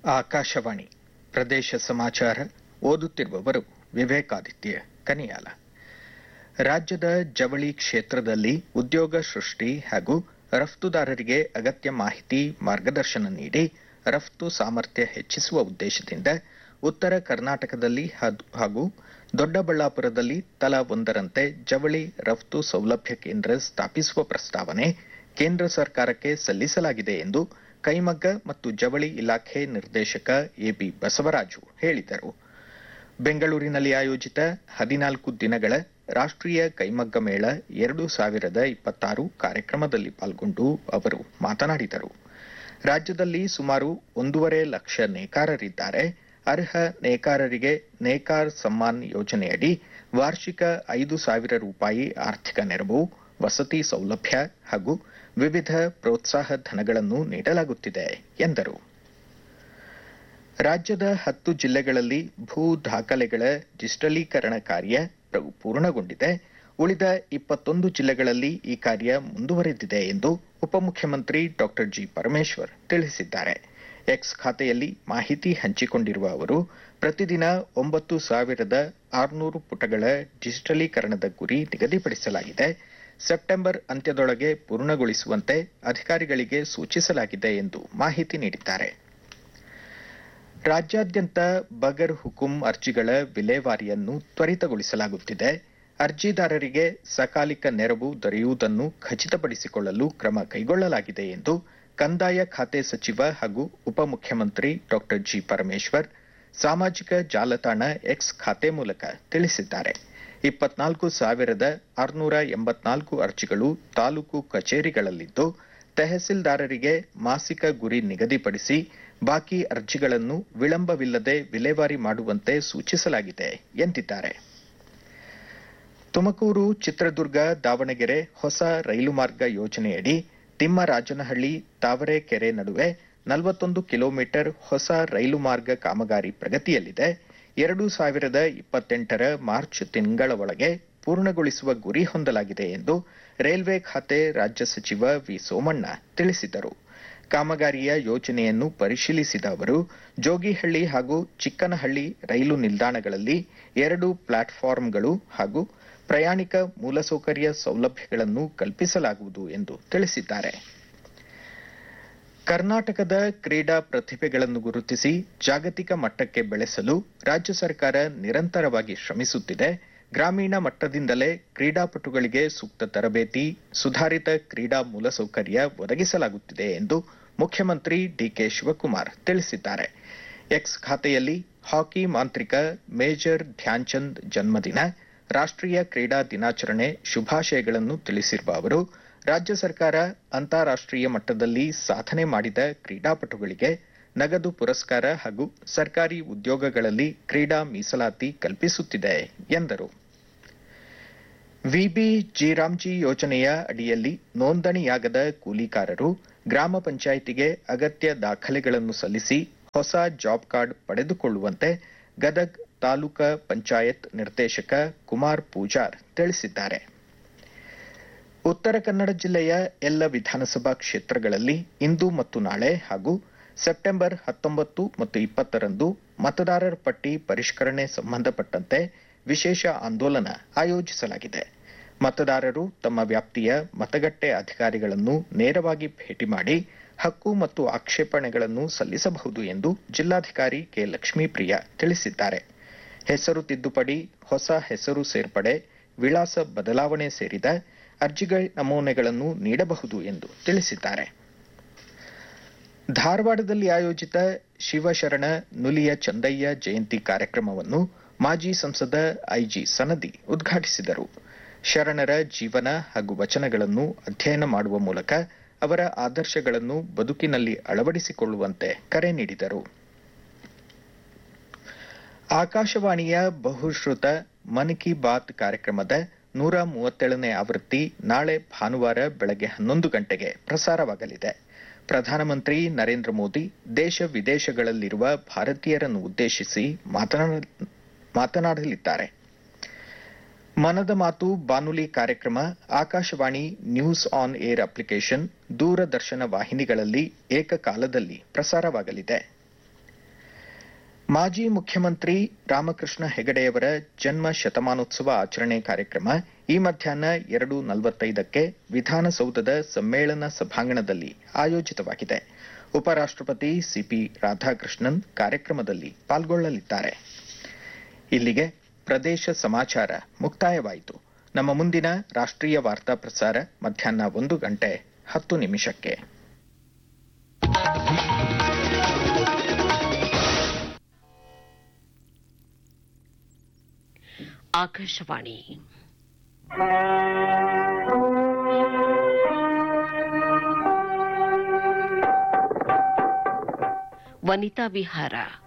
ಆಕಾಶವಾಣಿ ಪ್ರದೇಶ ಸಮಾಚಾರ ಓದುತ್ತಿರುವವರು ವಿವೇಕಾದಿತ್ಯ ಕನಿಯಾಲ ರಾಜ್ಯದ ಜವಳಿ ಕ್ಷೇತ್ರದಲ್ಲಿ ಉದ್ಯೋಗ ಸೃಷ್ಟಿ ಹಾಗೂ ರಫ್ತುದಾರರಿಗೆ ಅಗತ್ಯ ಮಾಹಿತಿ ಮಾರ್ಗದರ್ಶನ ನೀಡಿ ರಫ್ತು ಸಾಮರ್ಥ್ಯ ಹೆಚ್ಚಿಸುವ ಉದ್ದೇಶದಿಂದ ಉತ್ತರ ಕರ್ನಾಟಕದಲ್ಲಿ ಹಾಗೂ ದೊಡ್ಡಬಳ್ಳಾಪುರದಲ್ಲಿ ತಲಾ ಒಂದರಂತೆ ಜವಳಿ ರಫ್ತು ಸೌಲಭ್ಯ ಕೇಂದ್ರ ಸ್ಥಾಪಿಸುವ ಪ್ರಸ್ತಾವನೆ ಕೇಂದ್ರ ಸರ್ಕಾರಕ್ಕೆ ಸಲ್ಲಿಸಲಾಗಿದೆ ಎಂದು ಕೈಮಗ್ಗ ಮತ್ತು ಜವಳಿ ಇಲಾಖೆ ನಿರ್ದೇಶಕ ಎಬಿ ಬಸವರಾಜು ಹೇಳಿದರು ಬೆಂಗಳೂರಿನಲ್ಲಿ ಆಯೋಜಿತ ಹದಿನಾಲ್ಕು ದಿನಗಳ ರಾಷ್ಟ್ರೀಯ ಕೈಮಗ್ಗ ಮೇಳ ಎರಡು ಸಾವಿರದ ಇಪ್ಪತ್ತಾರು ಕಾರ್ಯಕ್ರಮದಲ್ಲಿ ಪಾಲ್ಗೊಂಡು ಅವರು ಮಾತನಾಡಿದರು ರಾಜ್ಯದಲ್ಲಿ ಸುಮಾರು ಒಂದೂವರೆ ಲಕ್ಷ ನೇಕಾರರಿದ್ದಾರೆ ಅರ್ಹ ನೇಕಾರರಿಗೆ ನೇಕಾರ್ ಸಮ್ಮಾನ್ ಯೋಜನೆಯಡಿ ವಾರ್ಷಿಕ ಐದು ಸಾವಿರ ರೂಪಾಯಿ ಆರ್ಥಿಕ ನೆರವು ವಸತಿ ಸೌಲಭ್ಯ ಹಾಗೂ ವಿವಿಧ ಪ್ರೋತ್ಸಾಹ ಧನಗಳನ್ನು ನೀಡಲಾಗುತ್ತಿದೆ ಎಂದರು ರಾಜ್ಯದ ಹತ್ತು ಜಿಲ್ಲೆಗಳಲ್ಲಿ ಭೂ ದಾಖಲೆಗಳ ಡಿಜಿಟಲೀಕರಣ ಕಾರ್ಯ ಪೂರ್ಣಗೊಂಡಿದೆ ಉಳಿದ ಇಪ್ಪತ್ತೊಂದು ಜಿಲ್ಲೆಗಳಲ್ಲಿ ಈ ಕಾರ್ಯ ಮುಂದುವರೆದಿದೆ ಎಂದು ಉಪಮುಖ್ಯಮಂತ್ರಿ ಡಾ ಜಿ ಪರಮೇಶ್ವರ್ ತಿಳಿಸಿದ್ದಾರೆ ಎಕ್ಸ್ ಖಾತೆಯಲ್ಲಿ ಮಾಹಿತಿ ಹಂಚಿಕೊಂಡಿರುವ ಅವರು ಪ್ರತಿದಿನ ಒಂಬತ್ತು ಸಾವಿರದ ಆರುನೂರು ಪುಟಗಳ ಡಿಜಿಟಲೀಕರಣದ ಗುರಿ ನಿಗದಿಪಡಿಸಲಾಗಿದೆ ಸೆಪ್ಟೆಂಬರ್ ಅಂತ್ಯದೊಳಗೆ ಪೂರ್ಣಗೊಳಿಸುವಂತೆ ಅಧಿಕಾರಿಗಳಿಗೆ ಸೂಚಿಸಲಾಗಿದೆ ಎಂದು ಮಾಹಿತಿ ನೀಡಿದ್ದಾರೆ ರಾಜ್ಯಾದ್ಯಂತ ಬಗರ್ ಹುಕುಂ ಅರ್ಜಿಗಳ ವಿಲೇವಾರಿಯನ್ನು ತ್ವರಿತಗೊಳಿಸಲಾಗುತ್ತಿದೆ ಅರ್ಜಿದಾರರಿಗೆ ಸಕಾಲಿಕ ನೆರವು ದೊರೆಯುವುದನ್ನು ಖಚಿತಪಡಿಸಿಕೊಳ್ಳಲು ಕ್ರಮ ಕೈಗೊಳ್ಳಲಾಗಿದೆ ಎಂದು ಕಂದಾಯ ಖಾತೆ ಸಚಿವ ಹಾಗೂ ಉಪಮುಖ್ಯಮಂತ್ರಿ ಡಾ ಜಿ ಪರಮೇಶ್ವರ್ ಸಾಮಾಜಿಕ ಜಾಲತಾಣ ಎಕ್ಸ್ ಖಾತೆ ಮೂಲಕ ತಿಳಿಸಿದ್ದಾರೆ ಇಪ್ಪತ್ನಾಲ್ಕು ಸಾವಿರದ ಆರುನೂರ ಎಂಬತ್ನಾಲ್ಕು ಅರ್ಜಿಗಳು ತಾಲೂಕು ಕಚೇರಿಗಳಲ್ಲಿದ್ದು ತಹಸೀಲ್ದಾರರಿಗೆ ಮಾಸಿಕ ಗುರಿ ನಿಗದಿಪಡಿಸಿ ಬಾಕಿ ಅರ್ಜಿಗಳನ್ನು ವಿಳಂಬವಿಲ್ಲದೆ ವಿಲೇವಾರಿ ಮಾಡುವಂತೆ ಸೂಚಿಸಲಾಗಿದೆ ಎಂದಿದ್ದಾರೆ ತುಮಕೂರು ಚಿತ್ರದುರ್ಗ ದಾವಣಗೆರೆ ಹೊಸ ರೈಲು ಮಾರ್ಗ ಯೋಜನೆಯಡಿ ತಿಮ್ಮರಾಜನಹಳ್ಳಿ ತಾವರೆಕೆರೆ ನಡುವೆ ನಲವತ್ತೊಂದು ಕಿಲೋಮೀಟರ್ ಹೊಸ ರೈಲು ಮಾರ್ಗ ಕಾಮಗಾರಿ ಪ್ರಗತಿಯಲ್ಲಿದೆ ಎರಡು ಸಾವಿರದ ಇಪ್ಪತ್ತೆಂಟರ ಮಾರ್ಚ್ ತಿಂಗಳ ಒಳಗೆ ಪೂರ್ಣಗೊಳಿಸುವ ಗುರಿ ಹೊಂದಲಾಗಿದೆ ಎಂದು ರೈಲ್ವೆ ಖಾತೆ ರಾಜ್ಯ ಸಚಿವ ವಿ ಸೋಮಣ್ಣ ತಿಳಿಸಿದರು ಕಾಮಗಾರಿಯ ಯೋಜನೆಯನ್ನು ಪರಿಶೀಲಿಸಿದ ಅವರು ಜೋಗಿಹಳ್ಳಿ ಹಾಗೂ ಚಿಕ್ಕನಹಳ್ಳಿ ರೈಲು ನಿಲ್ದಾಣಗಳಲ್ಲಿ ಎರಡು ಪ್ಲಾಟ್ಫಾರ್ಮ್ಗಳು ಹಾಗೂ ಪ್ರಯಾಣಿಕ ಮೂಲಸೌಕರ್ಯ ಸೌಲಭ್ಯಗಳನ್ನು ಕಲ್ಪಿಸಲಾಗುವುದು ಎಂದು ತಿಳಿಸಿದ್ದಾರೆ ಕರ್ನಾಟಕದ ಕ್ರೀಡಾ ಪ್ರತಿಭೆಗಳನ್ನು ಗುರುತಿಸಿ ಜಾಗತಿಕ ಮಟ್ಟಕ್ಕೆ ಬೆಳೆಸಲು ರಾಜ್ಯ ಸರ್ಕಾರ ನಿರಂತರವಾಗಿ ಶ್ರಮಿಸುತ್ತಿದೆ ಗ್ರಾಮೀಣ ಮಟ್ಟದಿಂದಲೇ ಕ್ರೀಡಾಪಟುಗಳಿಗೆ ಸೂಕ್ತ ತರಬೇತಿ ಸುಧಾರಿತ ಕ್ರೀಡಾ ಮೂಲಸೌಕರ್ಯ ಒದಗಿಸಲಾಗುತ್ತಿದೆ ಎಂದು ಮುಖ್ಯಮಂತ್ರಿ ಡಿಕೆ ಶಿವಕುಮಾರ್ ತಿಳಿಸಿದ್ದಾರೆ ಎಕ್ಸ್ ಖಾತೆಯಲ್ಲಿ ಹಾಕಿ ಮಾಂತ್ರಿಕ ಮೇಜರ್ ಧ್ಯಾನ್ಚಂದ್ ಜನ್ಮದಿನ ರಾಷ್ಟ್ರೀಯ ಕ್ರೀಡಾ ದಿನಾಚರಣೆ ಶುಭಾಶಯಗಳನ್ನು ತಿಳಿಸಿರುವ ಅವರು ರಾಜ್ಯ ಸರ್ಕಾರ ಅಂತಾರಾಷ್ಟ್ರೀಯ ಮಟ್ಟದಲ್ಲಿ ಸಾಧನೆ ಮಾಡಿದ ಕ್ರೀಡಾಪಟುಗಳಿಗೆ ನಗದು ಪುರಸ್ಕಾರ ಹಾಗೂ ಸರ್ಕಾರಿ ಉದ್ಯೋಗಗಳಲ್ಲಿ ಕ್ರೀಡಾ ಮೀಸಲಾತಿ ಕಲ್ಪಿಸುತ್ತಿದೆ ಎಂದರು ವಿಬಿ ಜಿರಾಮ್ಜಿ ಯೋಜನೆಯ ಅಡಿಯಲ್ಲಿ ನೋಂದಣಿಯಾಗದ ಕೂಲಿಕಾರರು ಗ್ರಾಮ ಪಂಚಾಯಿತಿಗೆ ಅಗತ್ಯ ದಾಖಲೆಗಳನ್ನು ಸಲ್ಲಿಸಿ ಹೊಸ ಜಾಬ್ ಕಾರ್ಡ್ ಪಡೆದುಕೊಳ್ಳುವಂತೆ ಗದಗ್ ತಾಲೂಕಾ ಪಂಚಾಯತ್ ನಿರ್ದೇಶಕ ಕುಮಾರ್ ಪೂಜಾರ್ ತಿಳಿಸಿದ್ದಾರೆ ಉತ್ತರ ಕನ್ನಡ ಜಿಲ್ಲೆಯ ಎಲ್ಲ ವಿಧಾನಸಭಾ ಕ್ಷೇತ್ರಗಳಲ್ಲಿ ಇಂದು ಮತ್ತು ನಾಳೆ ಹಾಗೂ ಸೆಪ್ಟೆಂಬರ್ ಹತ್ತೊಂಬತ್ತು ಮತ್ತು ಇಪ್ಪತ್ತರಂದು ಮತದಾರರ ಪಟ್ಟಿ ಪರಿಷ್ಕರಣೆ ಸಂಬಂಧಪಟ್ಟಂತೆ ವಿಶೇಷ ಆಂದೋಲನ ಆಯೋಜಿಸಲಾಗಿದೆ ಮತದಾರರು ತಮ್ಮ ವ್ಯಾಪ್ತಿಯ ಮತಗಟ್ಟೆ ಅಧಿಕಾರಿಗಳನ್ನು ನೇರವಾಗಿ ಭೇಟಿ ಮಾಡಿ ಹಕ್ಕು ಮತ್ತು ಆಕ್ಷೇಪಣೆಗಳನ್ನು ಸಲ್ಲಿಸಬಹುದು ಎಂದು ಜಿಲ್ಲಾಧಿಕಾರಿ ಕೆ ಲಕ್ಷ್ಮೀಪ್ರಿಯ ತಿಳಿಸಿದ್ದಾರೆ ಹೆಸರು ತಿದ್ದುಪಡಿ ಹೊಸ ಹೆಸರು ಸೇರ್ಪಡೆ ವಿಳಾಸ ಬದಲಾವಣೆ ಸೇರಿದ ಅರ್ಜಿಗಳ ನಮೂನೆಗಳನ್ನು ನೀಡಬಹುದು ಎಂದು ತಿಳಿಸಿದ್ದಾರೆ ಧಾರವಾಡದಲ್ಲಿ ಆಯೋಜಿತ ಶಿವಶರಣ ನುಲಿಯ ಚಂದಯ್ಯ ಜಯಂತಿ ಕಾರ್ಯಕ್ರಮವನ್ನು ಮಾಜಿ ಸಂಸದ ಐಜಿ ಸನದಿ ಉದ್ಘಾಟಿಸಿದರು ಶರಣರ ಜೀವನ ಹಾಗೂ ವಚನಗಳನ್ನು ಅಧ್ಯಯನ ಮಾಡುವ ಮೂಲಕ ಅವರ ಆದರ್ಶಗಳನ್ನು ಬದುಕಿನಲ್ಲಿ ಅಳವಡಿಸಿಕೊಳ್ಳುವಂತೆ ಕರೆ ನೀಡಿದರು ಆಕಾಶವಾಣಿಯ ಬಹುಶ್ರುತ ಮನ್ ಕಿ ಬಾತ್ ಕಾರ್ಯಕ್ರಮದ ನೂರ ಮೂವತ್ತೇಳನೇ ಆವೃತ್ತಿ ನಾಳೆ ಭಾನುವಾರ ಬೆಳಗ್ಗೆ ಹನ್ನೊಂದು ಗಂಟೆಗೆ ಪ್ರಸಾರವಾಗಲಿದೆ ಪ್ರಧಾನಮಂತ್ರಿ ನರೇಂದ್ರ ಮೋದಿ ದೇಶ ವಿದೇಶಗಳಲ್ಲಿರುವ ಭಾರತೀಯರನ್ನು ಉದ್ದೇಶಿಸಿ ಮಾತನಾಡಲಿದ್ದಾರೆ ಮನದ ಮಾತು ಬಾನುಲಿ ಕಾರ್ಯಕ್ರಮ Akashvani news on air application ದೂರದರ್ಶನ ವಾಹಿನಿಗಳಲ್ಲಿ ಏಕಕಾಲದಲ್ಲಿ ಪ್ರಸಾರವಾಗಲಿದೆ ಮಾಜಿ ಮುಖ್ಯಮಂತ್ರಿ ರಾಮಕೃಷ್ಣ ಹೆಗಡೆಯವರ ಜನ್ಮ ಶತಮಾನೋತ್ಸವ ಆಚರಣೆ ಕಾರ್ಯಕ್ರಮ ಈ ಮಧ್ಯಾಹ್ನ ಎರಡು ನಲವತ್ತೈದಕ್ಕೆ ವಿಧಾನಸೌಧದ ಸಮ್ಮೇಳನ ಸಭಾಂಗಣದಲ್ಲಿ ಆಯೋಜಿತವಾಗಿದೆ ಉಪರಾಷ್ಟ್ರಪತಿ ಸಿಪಿ ರಾಧಾಕೃಷ್ಣನ್ ಕಾರ್ಯಕ್ರಮದಲ್ಲಿ ಪಾಲ್ಗೊಳ್ಳಲಿದ್ದಾರೆ ಇಲ್ಲಿಗೆ ಪ್ರದೇಶ ಸಮಾಚಾರ ಮುಕ್ತಾಯವಾಯಿತು ನಮ್ಮ ಮುಂದಿನ ರಾಷ್ಟ್ರೀಯ ವಾರ್ತಾ ಪ್ರಸಾರ ಮಧ್ಯಾಹ್ನ ಒಂದು ಗಂಟೆ ಹತ್ತು ನಿಮಿಷಕ್ಕೆ ಆಕಾಶವಾಣಿ ವನಿತಾ ವಿಹಾರ